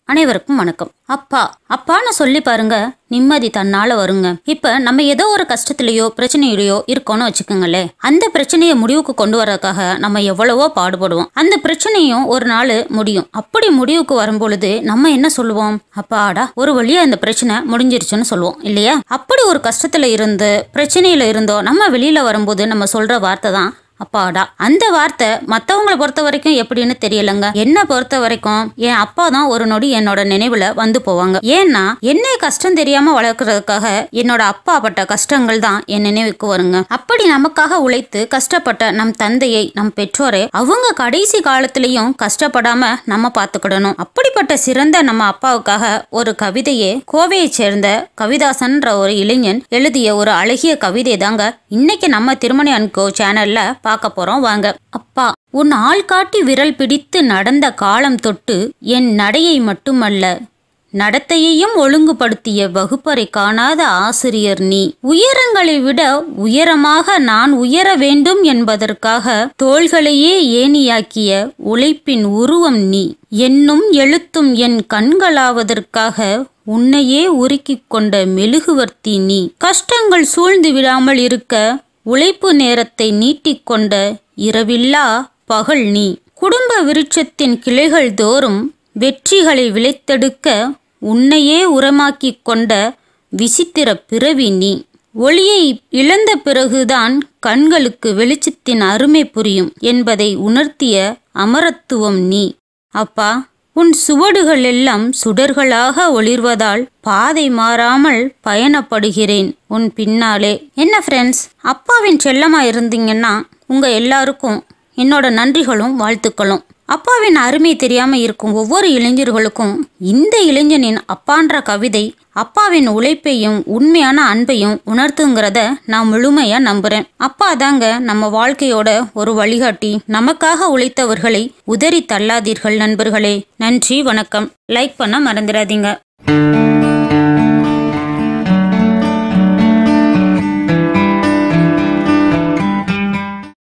அனைவருக்கும் வணக்கம் அப்பா அப்பான்னு சொல்லி பாருங்க நிம்மதி தன்னால வருங்க இப்ப நம்ம ஏதோ ஒரு கஷ்டத்திலேயோ பிரச்சனையிலையோ இருக்கோம்னு வச்சுக்கோங்களேன் அந்த பிரச்சனையை முடிவுக்கு கொண்டு வரதுக்காக நம்ம எவ்வளவோ பாடுபடுவோம் அந்த பிரச்சனையும் ஒரு நாள் முடியும் அப்படி முடிவுக்கு வரும்பொழுது நம்ம என்ன சொல்லுவோம் அப்பாடா ஒரு வழியா இந்த பிரச்சனை முடிஞ்சிருச்சுன்னு சொல்லுவோம் இல்லையா அப்படி ஒரு கஷ்டத்துல இருந்து பிரச்சனையில இருந்தோ நம்ம வெளியில வரும்போது நம்ம சொல்ற வார்த்தை தான் அப்பாடா அந்த வார்த்தை மற்றவங்கள பொறுத்த வரைக்கும் எப்படின்னு தெரியலங்க என்ன பொறுத்த வரைக்கும் என் அப்பா தான் ஒரு நொடி என்னோட நினைவுல வந்து போவாங்க ஏன்னா என்னை கஷ்டம் தெரியாம வளர்க்கறதுக்காக என்னோட அப்பா பட்ட கஷ்டங்கள் தான் என் நினைவுக்கு வருங்க அப்படி நமக்காக உழைத்து கஷ்டப்பட்ட நம் தந்தையை நம் பெற்றோரை அவங்க கடைசி காலத்திலையும் கஷ்டப்படாம நம்ம பார்த்துக்கிடணும் அப்படிப்பட்ட சிறந்த நம்ம அப்பாவுக்காக ஒரு கவிதையே கோவையை சேர்ந்த கவிதாசன்ற ஒரு இளைஞன் எழுதிய ஒரு அழகிய கவிதை தாங்க இன்னைக்கு நம்ம திருமணி அன்கோ சேனல்ல பார்க்க போறோம் வாங்க அப்பா உன் ஆள் காட்டி விரல் பிடித்து நடந்த காலம் தொட்டு என் நடையை மட்டுமல்ல நடத்தையையும் ஒழுங்குபடுத்திய வகுப்பறை காணாத ஆசிரியர் நீ உயரங்களை விட உயரமாக நான் உயர வேண்டும் என்பதற்காக தோள்களையே ஏணியாக்கிய உழைப்பின் உருவம் நீ என்னும் எழுத்தும் என் கண்களாவதற்காக உன்னையே உருக்கிக் கொண்ட மெழுகுவர்த்தி நீ கஷ்டங்கள் சூழ்ந்து விடாமல் இருக்க உழைப்பு நேரத்தை நீட்டிக்கொண்ட இரவில்லா பகல் நீ குடும்ப விருட்சத்தின் கிளைகள் தோறும் வெற்றிகளை விளைத்தெடுக்க உன்னையே உரமாக்கிக் கொண்ட விசித்திர பிறவி நீ ஒளியை இழந்த பிறகுதான் கண்களுக்கு வெளிச்சத்தின் அருமை புரியும் என்பதை உணர்த்திய அமரத்துவம் நீ அப்பா உன் சுவடுகள் எல்லாம் சுடர்களாக ஒளிர்வதால் பாதை மாறாமல் பயணப்படுகிறேன் உன் பின்னாலே என்ன ஃப்ரெண்ட்ஸ் அப்பாவின் செல்லமா இருந்தீங்கன்னா உங்க எல்லாருக்கும் என்னோட நன்றிகளும் வாழ்த்துக்களும் அப்பாவின் அருமை தெரியாம இருக்கும் ஒவ்வொரு இளைஞர்களுக்கும் இந்த இளைஞனின் அப்பான்ற கவிதை அப்பாவின் உழைப்பையும் உண்மையான அன்பையும் உணர்த்துங்கிறத நான் முழுமையா நம்புறேன் அப்பா தாங்க நம்ம வாழ்க்கையோட ஒரு வழிகாட்டி நமக்காக உழைத்தவர்களை உதறி தள்ளாதீர்கள் நண்பர்களே நன்றி வணக்கம் லைக் பண்ண மறந்துடாதீங்க